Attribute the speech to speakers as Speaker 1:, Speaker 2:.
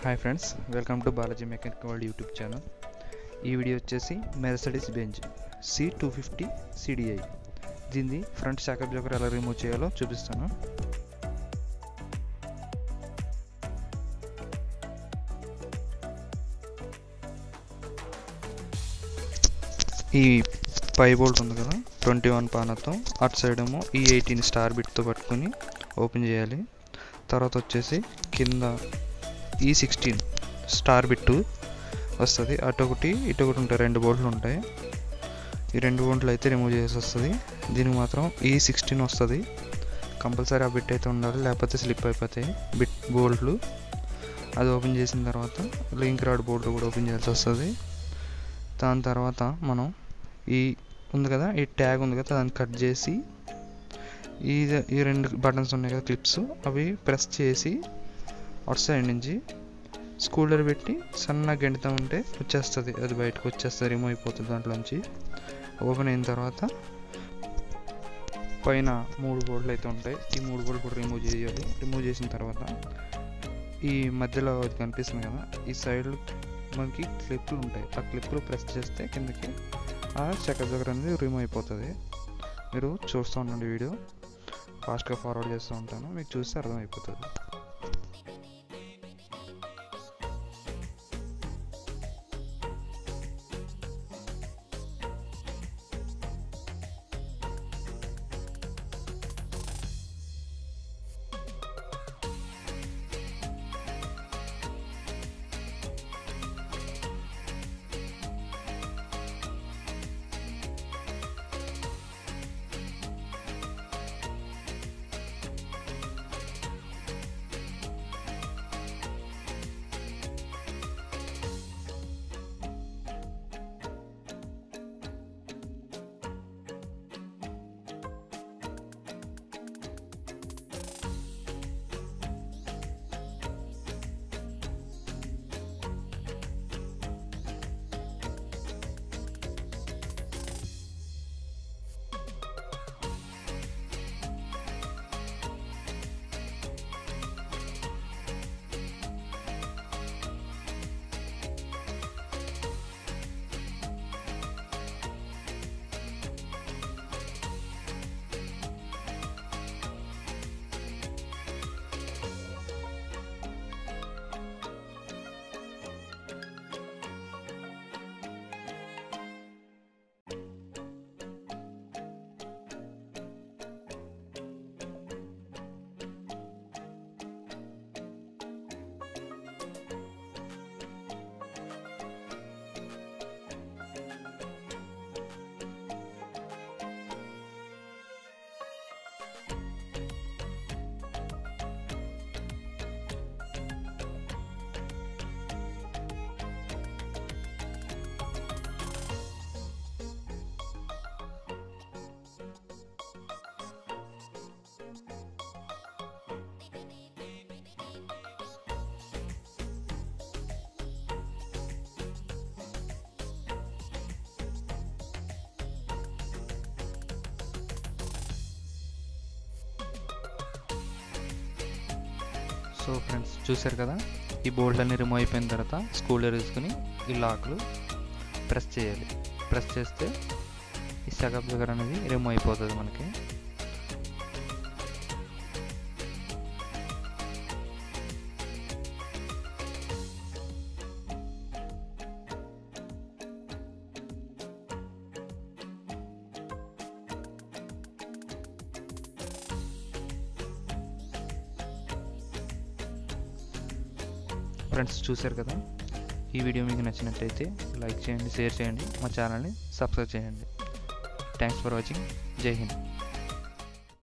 Speaker 1: hi friends welcome to Balaji mechanic world YouTube channel ఈ video వచ్చేసి Mercedes Benz C two fifty CDI దీన్ని front shock up joker ఎలా remove చేయాలో చూపిస్తాను ఈ పై బోల్ట్ ఉంది కదా ట్వంటీ వన్ పానతో అటు సైడ్ ఏమో ఈ ఎయిటీన్ స్టార్ బిట్తో పట్టుకొని ఓపెన్ చేయాలి తర్వాత వచ్చేసి కింద ఈ సిక్స్టీన్ స్టార్ బిట్టు వస్తుంది అటు ఒకటి ఇటు ఒకటి ఉంటాయి రెండు బోల్ట్లు ఉంటాయి ఈ రెండు బోల్ట్లు అయితే రిమూవ్ చేసి వస్తుంది దీనికి మాత్రం ఈ సిక్స్టీన్ వస్తుంది కంపల్సరీ ఆ బిట్ అయితే ఉండాలి లేకపోతే స్లిప్ అయిపోతాయి బిట్ బోల్ట్లు అది ఓపెన్ చేసిన తర్వాత లింక్ రాడ్ బోల్ట్ కూడా ఓపెన్ చేయాల్సి వస్తుంది దాని తర్వాత మనం ఈ ఉంది కదా ఈ ట్యాగ్ ఉంది కదా దాన్ని కట్ చేసి ఈ ఈ రెండు బటన్స్ ఉన్నాయి కదా క్లిప్స్ అవి ప్రెస్ చేసి అవుట్ సైడ్ నుంచి స్కూలర్ పెట్టి సన్నగా గెంటుతూ ఉంటే వచ్చేస్తుంది అది బయటకు వచ్చేస్తుంది రిమూవ్ అయిపోతుంది దాంట్లోంచి ఓపెన్ అయిన తర్వాత పైన మూడు బోర్డులు అయితే ఉంటాయి ఈ మూడు బోర్డు కూడా రిమూవ్ చేయాలి రిమూవ్ చేసిన తర్వాత ఈ మధ్యలో అది కనిపిస్తుంది కదా ఈ సైడ్ మనకి క్లిప్లు ఉంటాయి ఆ క్లిప్లు ప్రెస్ చేస్తే కిందకి ఆ చెక్క దగ్గర అనేది రిమూవ్ అయిపోతుంది మీరు చూస్తూ ఉండండి వీడియో ఫాస్ట్గా ఫార్వర్డ్ చేస్తూ ఉంటాను మీకు చూస్తే అర్థమైపోతుంది సో ఫ్రెండ్స్ చూసారు కదా ఈ బోల్ట్ అన్ని రిమూవ్ అయిపోయిన తర్వాత స్కూలర్ వేసుకుని ఈ లాక్లు ప్రెస్ చేయాలి ప్రెస్ చేస్తే ఈ సగప్ దగ్గర అనేది రిమూవ్ అయిపోతుంది మనకి ఫ్రెండ్స్ చూశారు కదా ఈ వీడియో మీకు నచ్చినట్లయితే లైక్ చేయండి షేర్ చేయండి మా ఛానల్ని సబ్స్క్రైబ్ చేయండి థ్యాంక్స్ ఫర్ వాచింగ్ జై హింద్